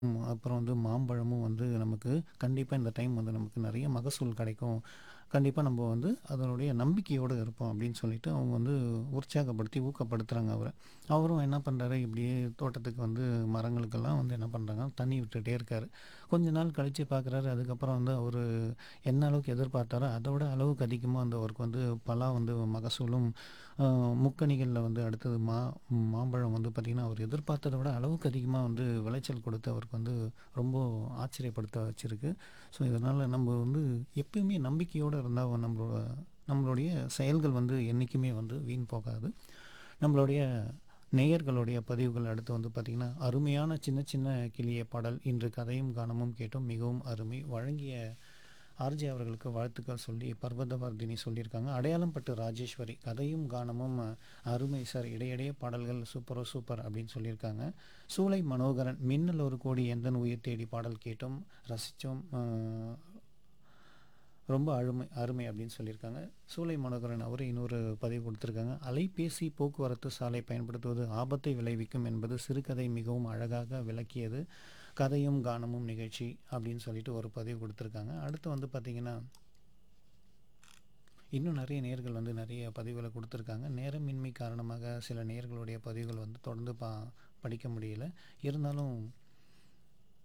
ம். அப்புறம் வந்து மாம்பழமும் வந்து நமக்கு கண்டிப்பா இந்த டைம் வந்து நமக்கு நெறைய மகசூல் கிடைக்கும். கண்டிப்பா நம்ம வந்து அதனுடைய நம்பிக்கையோட இருப்போம் அப்படின்னு சொல்லிட்டு அவங்க வந்து உற்சாகப்படுத்தி, ஊக்கப்படுத்துறாங்க அவர. அவரும் என்ன பண்றாரு, இப்படியே தோட்டத்துக்கு வந்து மரங்களுக்கெல்லாம் வந்து என்ன பண்றாங்க, தண்ணி விட்டுட்டே இருக்காரு. கொஞ்ச நாள் கழிச்சு பார்க்குறாரு, அதுக்கப்புறம் வந்து அவரு என்ன அளவுக்கு எதிர்பார்த்தாரோ, அத விட அளவுக்கு அதிகமா வந்து அவருக்கு வந்து பலா வந்து மகசூலும், அ முக்கனிகள்ல வந்து அடுத்தது மா மாம்பழம் வந்து பார்த்தீங்கன்னா, அவர் எதிர்பார்த்தத விட அளவுக்கு அதிகமா வந்து விளைச்சல் கொடுத்து அவருக்கு வந்து ரொம்ப ஆச்சரியப்படுத்த வச்சிருக்கு. ஸோ, இதனால நம்ம வந்து எப்பயுமே நம்பிக்கையோட இருந்தா நம்மளோட நம்மளுடைய செயல்கள் வந்து என்னைக்குமே வந்து வீண் போகாது. நம்மளுடைய நேயர்களுடைய பதிவுகள் அடுத்து வந்து பார்த்தீங்கன்னா, அருமையான சின்ன சின்ன கிளியே பாடல். இன்று கதையும் கானமும் கேட்டோம். மிகவும் அருமை. வழங்கிய ஆர்ஜே அவர்களுக்கு வாழ்த்துக்கள் சொல்லி பர்வதவர்தினி சொல்லியிருக்காங்க. அடையாளம் பட்டு ராஜேஸ்வரி. கதையும் கானமும் அருமை சார். இடையிடையே பாடல்கள் சூப்பரோ சூப்பர் அப்படின்னு சொல்லியிருக்காங்க. சூலை மனோகரன். மின்னல் ஒரு கோடி எந்தன் உயிர் தேடி பாடல் கேட்டோம், ரசிச்சோம். அ ரொம்ப அருமை அருமை அப்படின்னு சொல்லியிருக்காங்க. சூலை மனோகரன் அவரு இன்னொரு பதிவு குடுத்துருக்காங்க. அலைபேசி போக்குவரத்து சாலை பயன்படுத்துவது ஆபத்தை விளைவிக்கும் என்பது சிறுகதை மிகவும் அழகாக விளக்கியது. கதையும் கானமும் நிகழ்ச்சி அப்படின்னு சொல்லிட்டு ஒரு பதிவு குடுத்துருக்காங்க. அடுத்து வந்து பார்த்தீங்கன்னா இன்னும் நெறைய நேயர்கள் வந்து நெறைய பதிவுகள குடுத்துருக்காங்க. நேரமின்மை காரணமாக சில நேயர்களுடைய பதிவுகள் வந்து தொடர்ந்து ப படிக்க முடியல. இருந்தாலும்